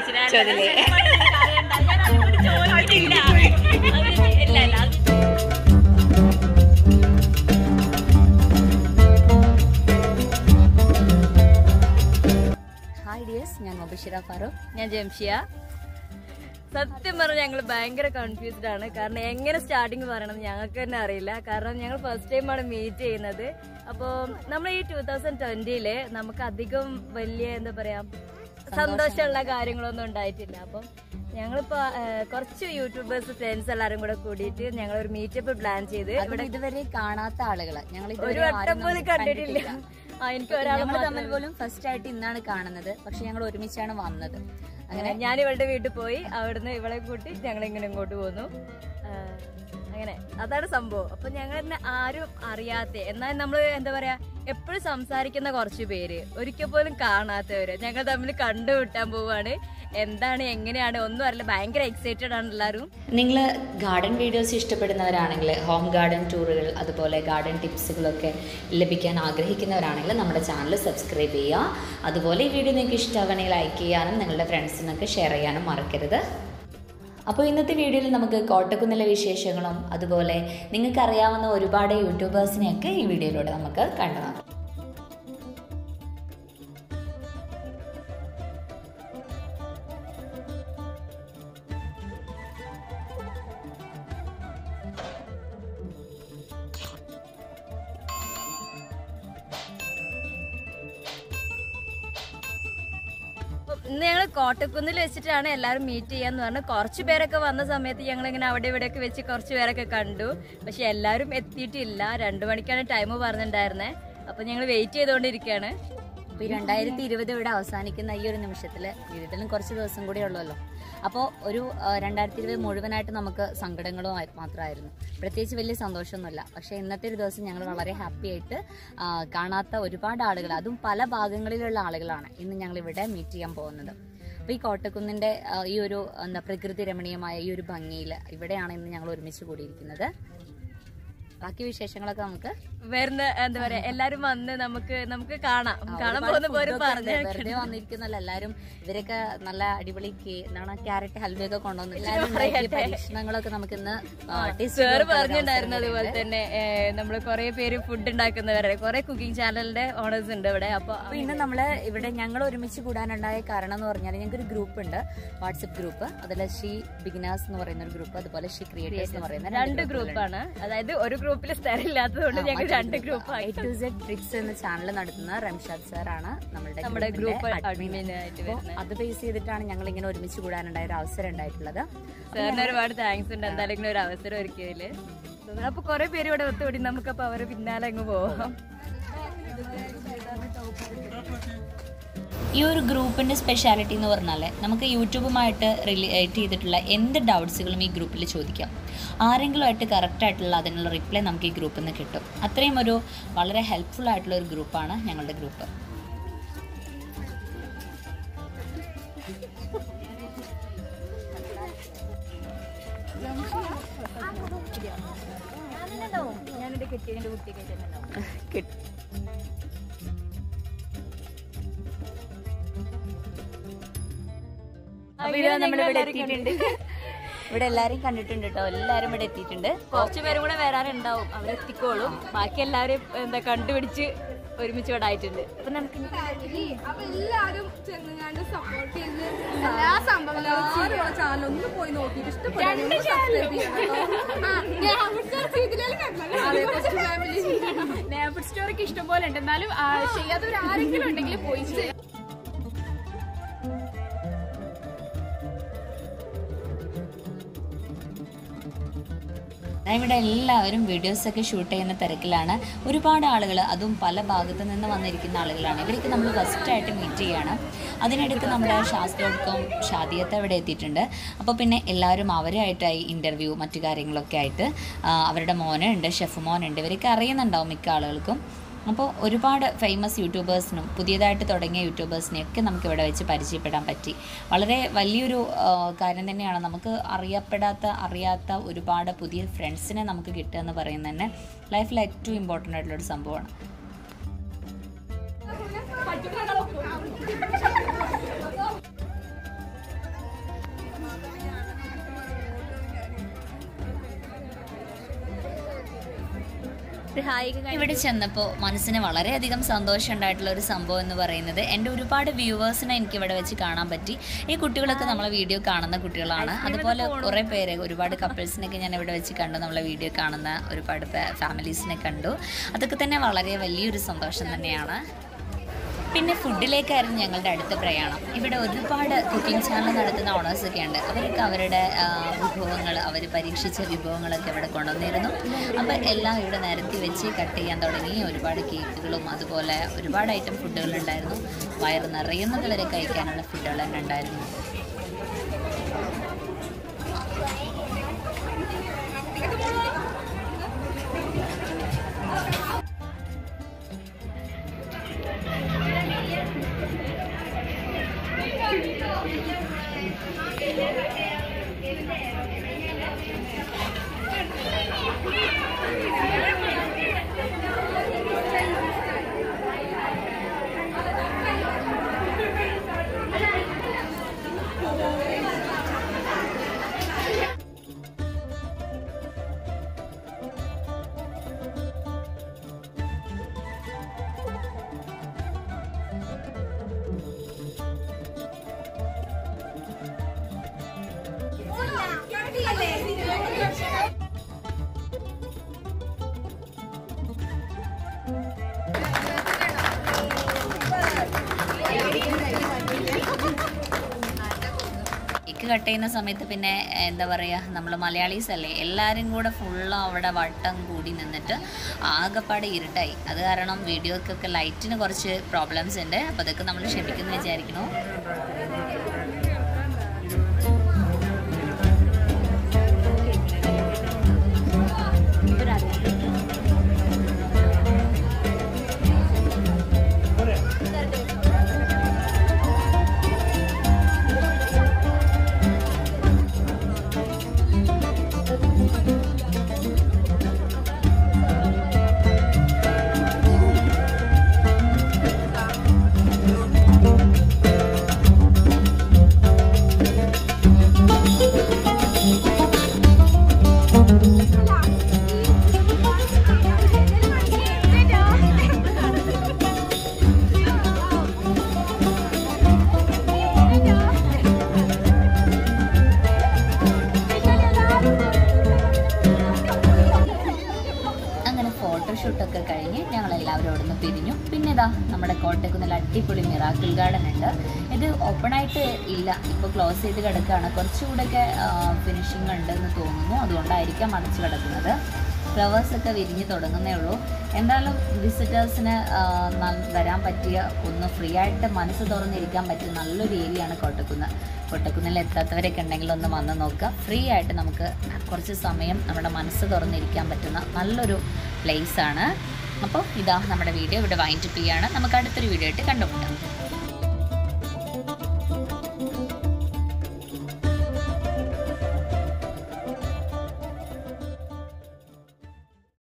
ചോദിച്ചില്ലേ ഇല്ല ഇല്ല അത് ഹായ് ഡിയേഴ്സ് ഞാൻ മൊബിഷിറ ഫാറൂഖ് ഞാൻ ജംഷിയ സത്യം പറഞ്ഞാൽ ഞങ്ങൾ ഭയങ്കര കൺഫ്യൂസ്ഡ് ആണ് കാരണം എങ്ങനെ സ്റ്റാർട്ടിങ് പറയണം ഞങ്ങൾക്ക് തന്നെ അറിയില്ല കാരണം ഞങ്ങൾ ഫസ്റ്റ് ടൈമാണ് മീറ്റ് ചെയ്യുന്നത് അപ്പോൾ നമ്മൾ ഈ ടൂ തൗസൻഡ് ട്വന്റിയില് നമുക്ക് അധികം വലിയ എന്താ പറയാ സന്തോഷമുള്ള കാര്യങ്ങളൊന്നും ഉണ്ടായിട്ടില്ല അപ്പം ഞങ്ങളിപ്പോ ആ, കുറച്ച് യൂട്യൂബേഴ്സ് ഫ്രണ്ട്സ് എല്ലാരും കൂടെ കൂടിയിട്ട് ഞങ്ങൾ ഒരു മീറ്റപ്പ് പ്ലാൻ ചെയ്ത് ഇവിടെ ഇതുവരെ കാണാത്ത ആളുകള് ഞങ്ങൾ ഒരു ഇതുവരെ വട്ടം ആരും പോലും നമുക്ക് കണ്ടിട്ടില്ല ആ എനിക്ക് ഒരാൾ ഞങ്ങൾ തമ്മിൽ പോലും ഫസ്റ്റ് ആയിട്ട് ഇന്നാണ് കാണുന്നത് പക്ഷെ ഞങ്ങൾ ഒരുമിച്ചാണ് വന്നത് അങ്ങനെ ഞാൻ ഇവളുടെ വീട്ടിൽ പോയി അവിടുന്ന് ഇവളെ കൂട്ടി ഞങ്ങൾ ഇങ്ങനെ ഇങ്ങോട്ട് പോന്നു ആ, അങ്ങനെ അതാണ് സംഭവം അപ്പൊ ഞങ്ങൾ തന്നെ ആരും അറിയാത്ത എന്നാൽ നമ്മൾ എന്താ പറയാ എപ്പോഴും സംസാരിക്കുന്ന കുറച്ച് പേര് ഒരിക്കൽ പോലും കാണാത്തവര് ഞങ്ങൾ തമ്മിൽ കണ്ടുമുട്ടാൻ പോവാണ് എന്താണ് എങ്ങനെയാണ് ഒന്നും അറിയില്ല ഭയങ്കര എക്സൈറ്റഡ് ആണ് എല്ലാവരും നിങ്ങൾ ഗാർഡൻ വീഡിയോസ് ഇഷ്ടപ്പെടുന്നവരാണെങ്കിൽ ഹോം ഗാർഡൻ ടൂറുകൾ അതുപോലെ ഗാർഡൻ ടിപ്സുകളൊക്കെ ലഭിക്കാൻ ആഗ്രഹിക്കുന്നവരാണെങ്കിൽ നമ്മുടെ ചാനൽ സബ്സ്ക്രൈബ് ചെയ്യുക അതുപോലെ ഈ വീഡിയോ നിങ്ങൾക്ക് ഇഷ്ടമാണെങ്കിൽ ലൈക്ക് ചെയ്യാനും നിങ്ങളുടെ ഫ്രണ്ട്സിനൊക്കെ ഷെയർ ചെയ്യാനും മറക്കരുത് അപ്പോൾ ഇന്നത്തെ വീഡിയോയിൽ നമുക്ക് കോട്ടക്കുന്നിലെ വിശേഷങ്ങളും അതുപോലെ നിങ്ങൾക്കറിയാവുന്ന ഒരുപാട് യൂട്യൂബേഴ്സിനെയൊക്കെ ഈ വീഡിയോയിലൂടെ നമുക്ക് കണ്ടു നോക്കാം അപ്പം ഇന്ന് ഞങ്ങൾ കോട്ടക്കുന്നിൽ വെച്ചിട്ടാണ് എല്ലാവരും മീറ്റ് ചെയ്യാന്ന് പറഞ്ഞു കുറച്ച് പേരൊക്കെ വന്ന സമയത്ത് ഞങ്ങൾ ഇങ്ങനെ അവിടെ ഇവിടെയൊക്കെ വെച്ച് കുറച്ച് പേരൊക്കെ കണ്ടു പക്ഷെ എല്ലാവരും എത്തിയിട്ടില്ല രണ്ടു മണിക്കാണ് ടൈം പറഞ്ഞിട്ടുണ്ടായിരുന്നത് അപ്പൊ ഞങ്ങൾ വെയിറ്റ് ചെയ്തുകൊണ്ടിരിക്കുകയാണ് അപ്പൊ ഈ രണ്ടായിരത്തി ഇരുപത് ഇവിടെ അവസാനിക്കുന്ന ഈ ഒരു നിമിഷത്തില് ജീവിതത്തിലും കുറച്ച് ദിവസം കൂടി ഉള്ളല്ലോ അപ്പോൾ ഒരു രണ്ടായിരത്തി ഇരുപത് മുഴുവനായിട്ട് നമുക്ക് സങ്കടങ്ങളും ആയി- മാത്രമായിരുന്നു പ്രത്യേകിച്ച് വലിയ സന്തോഷമൊന്നുമില്ല പക്ഷെ ഇന്നത്തെ ഒരു ദിവസം ഞങ്ങൾ വളരെ ഹാപ്പി ആയിട്ട് ആ, കാണാത്ത ഒരുപാട് ആളുകൾ അതും പല ഭാഗങ്ങളിലുള്ള ആളുകളാണ് ഇന്ന് ഞങ്ങൾ ഇവിടെ മീറ്റ് ചെയ്യാൻ പോകുന്നത് അപ്പോൾ ഈ കോട്ടക്കുന്നിന്റെ ആ, ഈ ഒരു എന്താ പ്രകൃതി രമണീയമായ ഈ ഒരു ഭംഗിയിൽ ഇവിടെയാണ് ഇന്ന് ഞങ്ങൾ ഒരുമിച്ച് കൂടിയിരിക്കുന്നത് ബാക്കി വിശേഷങ്ങളൊക്കെ നമുക്ക് വരുന്ന എന്താ പറയാ എല്ലാരും വന്ന് നമുക്ക് നമുക്ക് കാണാം കാണാൻ ഒരുപാട് പോകുന്ന പോലെ food ഒക്കെ പറഞ്ഞു ഉണ്ട്. വെറുതെ വന്നിരിക്കുന്നല്ല എല്ലാരും ഇവരൊക്കെ നല്ല അടിപൊളി കേ- എന്താണ് ക്യാരറ്റ് ഹൽവയൊക്കെ കൊണ്ടുവന്നു എല്ലാരും ഉണ്ടാക്കിയ പരീക്ഷണങ്ങളൊക്കെ നമുക്ക് ഇന്ന് സാറ് പറഞ്ഞിട്ടുണ്ടായിരുന്നു അതുപോലെ തന്നെ നമ്മൾ കുറെ പേര് ഫുഡ് ഉണ്ടാക്കുന്നവരെ കുറെ കുക്കിംഗ് ചാനലിന്റെ ഓണേഴ്സ് ഉണ്ട് ഇവിടെ അപ്പൊ അപ്പൊ ഇന്ന് നമ്മള് ഇവിടെ ഞങ്ങൾ ഒരുമിച്ച് കൂടാനുണ്ടായ കാരണം എന്ന് പറഞ്ഞാൽ ഞങ്ങൾക്ക് ഒരു ഗ്രൂപ്പ് ഉണ്ട് വാട്സപ്പ് ഗ്രൂപ്പ് അതിൽ ഷീ ബിഗിനേഴ്സ് എന്ന് പറയുന്ന ഒരു ഗ്രൂപ്പ് അതുപോലെ ഷീ ക്രിയേറ്റേഴ്സ് എന്ന് പറയുന്ന രണ്ട് ഗ്രൂപ്പാണ് അതായത് ഒരു ഗ്രൂപ്പിൽ സ്ഥലം ഇല്ലാത്തതുകൊണ്ട് ഞങ്ങൾ രണ്ട് group A to Z tricks എന്ന ചാനൽ നടത്തുന്ന റംഷാദ് സാർ ആണ് നമ്മുടെ നമ്മുടെ ഗ്രൂപ്പ് ഗ്രൂപ്പിന്റെ അഡ്മിൻ admin. ആയിട്ട് അപ്പൊ വരുന്നത് അത് ബേസ് ചെയ്തിട്ടാണ് ഞങ്ങൾ ഇങ്ങനെ ഒരുമിച്ച് കൂടാനുണ്ടായ ഒരു അവസരം ഉണ്ടായിട്ടുള്ളത് സാറിന് ഒരുപാട് താങ്ക്സ് ഉണ്ട് എന്തായാലും ഇങ്ങനെ ഒരു അവസരം ഒരുക്കിയതില് അപ്പൊ കുറെ പേര് ഇവിടെ ഒത്തുകൂടി നമുക്കപ്പൊ അവരെ പിന്നാലെ അങ്ങ് പോവാം ഈ ഒരു ഗ്രൂപ്പിൻ്റെ സ്പെഷ്യാലിറ്റി എന്ന് പറഞ്ഞാൽ നമുക്ക് യൂട്യൂബുമായിട്ട് റിലേറ്റ് ചെയ്തിട്ടുള്ള എന്ത് ഡൗട്ട്സുകളും ഈ ഗ്രൂപ്പിൽ ചോദിക്കാം ആരെങ്കിലും ആയിട്ട് കറക്റ്റായിട്ടുള്ള അതിനുള്ള റിപ്ലൈ നമുക്ക് ഈ ഗ്രൂപ്പിൽ നിന്ന് കിട്ടും അത്രയും ഒരു വളരെ ഹെൽപ്ഫുൾ ആയിട്ടുള്ള ഒരു ഗ്രൂപ്പാണ് ഞങ്ങളുടെ ഗ്രൂപ്പ് ഞാനെന്റെ കെട്ടിയതിന്റെ കുട്ടിയൊക്കെ കിട്ടും അപ്പൊ ഇത് നമ്മളിവിടെ എത്തിയിട്ടുണ്ട് ഇവിടെ എല്ലാരും കണ്ടിട്ടുണ്ട് കേട്ടോ എല്ലാരും ഇവിടെ എത്തിയിട്ടുണ്ട് കുറച്ചു പേരും കൂടെ വരാനുണ്ടാവും അവരെത്തിക്കോളും ബാക്കി എല്ലാവരും എന്താ കണ്ടുപിടിച്ച് ഒരുമിച്ച് ഇവിടെ ആയിട്ടുണ്ട് അപ്പൊ നമുക്ക് അപ്പൊ എല്ലാരും ചെന്നുകാണ്ട് സപ്പോർട്ട് ചെയ്ത് എല്ലാ സംഭവങ്ങളും ചാനൽ ഒന്ന് പോയി നോക്കിയിട്ട് ഇഷ്ടപ്പെട്ടു സ്റ്റോറിക്ക് ഇഷ്ടം പോലെ ഉണ്ട് എന്നാലും ആ, ചെയ്യാത്തവർ ആരെങ്കിലും ഉണ്ടെങ്കിൽ പോയി ചെയ്യാം ഞാൻ ഇവിടെ എല്ലാവരും വീഡിയോസൊക്കെ ഷൂട്ട് ചെയ്യുന്ന തിരക്കിലാണ് ഒരുപാട് ആളുകൾ അതും പല ഭാഗത്തു നിന്ന് വന്നിരിക്കുന്ന ആളുകളാണ് ഇവർക്ക് നമ്മൾ ഫസ്റ്റായിട്ട് മീറ്റ് ചെയ്യാണ് അതിനിടയ്ക്ക് നമ്മുടെ ഷാസ് ഡോട്ട് കോം ഷാദിയത്ത് അവിടെ എത്തിയിട്ടുണ്ട് അപ്പോൾ പിന്നെ എല്ലാവരും അവരായിട്ടായി ഇൻ്റർവ്യൂ മറ്റു കാര്യങ്ങളൊക്കെ ആയിട്ട് ആ, അവരുടെ മോനുണ്ട് ഷെഫ് മോനുണ്ട് ഇവരൊക്കെ അറിയുന്നുണ്ടാവും മിക്ക ആളുകൾക്കും അപ്പോൾ ഒരുപാട് ഫേമസ് യൂട്യൂബേഴ്സിനും പുതിയതായിട്ട് തുടങ്ങിയ യൂട്യൂബേഴ്സിനെയൊക്കെ നമുക്ക് ഇവിടെ വെച്ച് പരിചയപ്പെടാൻ പറ്റി വളരെ വലിയൊരു ആ, കാര്യം തന്നെയാണ് നമുക്ക് അറിയപ്പെടാത്ത അറിയാത്ത ഒരുപാട് പുതിയ ഫ്രണ്ട്സിനെ നമുക്ക് കിട്ടുക എന്ന് പറയുന്നത് തന്നെ ലൈഫിൽ ഏറ്റവും ഇമ്പോർട്ടൻ്റ് ആയിട്ടുള്ളൊരു സംഭവമാണ് ഒരു ഹായ് ഒക്കെ ഇവിടെ ചെന്നപ്പോൾ മനസ്സിന് വളരെയധികം സന്തോഷം ഉണ്ടായിട്ടുള്ള ഒരു സംഭവം എന്ന് പറയുന്നത് എൻ്റെ ഒരുപാട് വ്യൂവേഴ്സിനെ എനിക്ക് ഇവിടെ വെച്ച് കാണാൻ പറ്റി ഈ കുട്ടികളൊക്കെ നമ്മളെ വീഡിയോ കാണുന്ന കുട്ടികളാണ് അതുപോലെ കുറേ പേര് ഒരുപാട് കപ്പിൾസിനൊക്കെ ഞാൻ ഇവിടെ വെച്ച് കണ്ടു നമ്മളെ വീഡിയോ കാണുന്ന ഒരുപാട് ഫാമിലീസിനെ കണ്ടു അതൊക്കെ തന്നെ വളരെ വലിയൊരു സന്തോഷം തന്നെയാണ് പിന്നെ ഫുഡിലേക്കായിരുന്നു ഞങ്ങളുടെ അടുത്ത പ്രയാണം ഇവിടെ ഒരുപാട് കുക്കിംഗ് ചാനൽ നടത്തുന്ന ഓണേഴ്സൊക്കെ ഉണ്ട് അവരൊക്കെ അവരുടെ വിഭവങ്ങൾ അവർ പരീക്ഷിച്ച വിഭവങ്ങളൊക്കെ ഇവിടെ കൊണ്ടുവന്നിരുന്നു അപ്പോൾ എല്ലാം ഇവിടെ നിരത്തി വെച്ച് കട്ട് ചെയ്യാൻ തുടങ്ങി ഒരുപാട് കേക്കുകളും അതുപോലെ ഒരുപാട് ഐറ്റം ഫുഡുകൾ ഉണ്ടായിരുന്നു വയറ് നിറയുന്നത് വരെ കഴിക്കാനുള്ള ഫുഡുകൾ തന്നെ ഉണ്ടായിരുന്നു കേക്ക് കട്ട് ചെയ്യുന്ന സമയത്ത് പിന്നെ എന്താ പറയുക നമ്മൾ മലയാളീസ് അല്ലേ എല്ലാവരും കൂടെ ഫുള്ള് അവിടെ വട്ടം കൂടി നിന്നിട്ട് ആകെപ്പാടെ ഇരുട്ടായി അത് കാരണം വീഡിയോക്കൊക്കെ ലൈറ്റിന് കുറച്ച് പ്രോബ്ലംസ് ഉണ്ട് അപ്പോൾ അതൊക്കെ നമ്മൾ ക്ഷമിക്കുന്നു വിചാരിക്കണു അങ്ങനെ ഫോട്ടോഷൂട്ടൊക്കെ കഴിഞ്ഞ് ഞങ്ങൾ എല്ലാവരും അവിടെ നിന്ന് പിരിഞ്ഞു പിന്നെ ഇതാ നമ്മുടെ കോട്ടക്കുന്നിൽ അടിപൊളി മിറാക്കിൾ ഗാർഡൻ ഉണ്ട് ഇത് ഓപ്പൺ ആയിട്ട് ഇല്ല ഇപ്പോൾ ക്ലോസ് ചെയ്ത് കിടക്കുകയാണ് കുറച്ചുകൂടെയൊക്കെ ഫിനിഷിംഗ് ഉണ്ടെന്ന് തോന്നുന്നു അതുകൊണ്ടായിരിക്കാം അടച്ചു കിടക്കുന്നത് ഫ്ലവേഴ്സൊക്കെ വിരിഞ്ഞ് തുടങ്ങുന്നേ ഉള്ളൂ എന്തായാലും വിസിറ്റേഴ്സിന് വരാൻ പറ്റിയ ഒന്ന് ഫ്രീ ആയിട്ട് മനസ്സ് തുറന്നിരിക്കാൻ പറ്റിയ നല്ലൊരു ഏരിയയാണ് കോട്ടക്കുന്ന് കോട്ടക്കുന്നിൽ എത്താത്തവരൊക്കെ ഉണ്ടെങ്കിൽ ഒന്ന് വന്ന് നോക്കുക ഫ്രീ ആയിട്ട് നമുക്ക് കുറച്ച് സമയം നമ്മുടെ മനസ്സ് തുറന്നിരിക്കാൻ പറ്റുന്ന നല്ലൊരു പ്ലേസ് ആണ് അപ്പോൾ ഇതാ നമ്മുടെ വീഡിയോ ഇവിടെ വൈൻഡപ്പ് ചെയ്യാണ് നമുക്ക് അടുത്തൊരു വീഡിയോ ആയിട്ട് കണ്ടുമുട്ടാം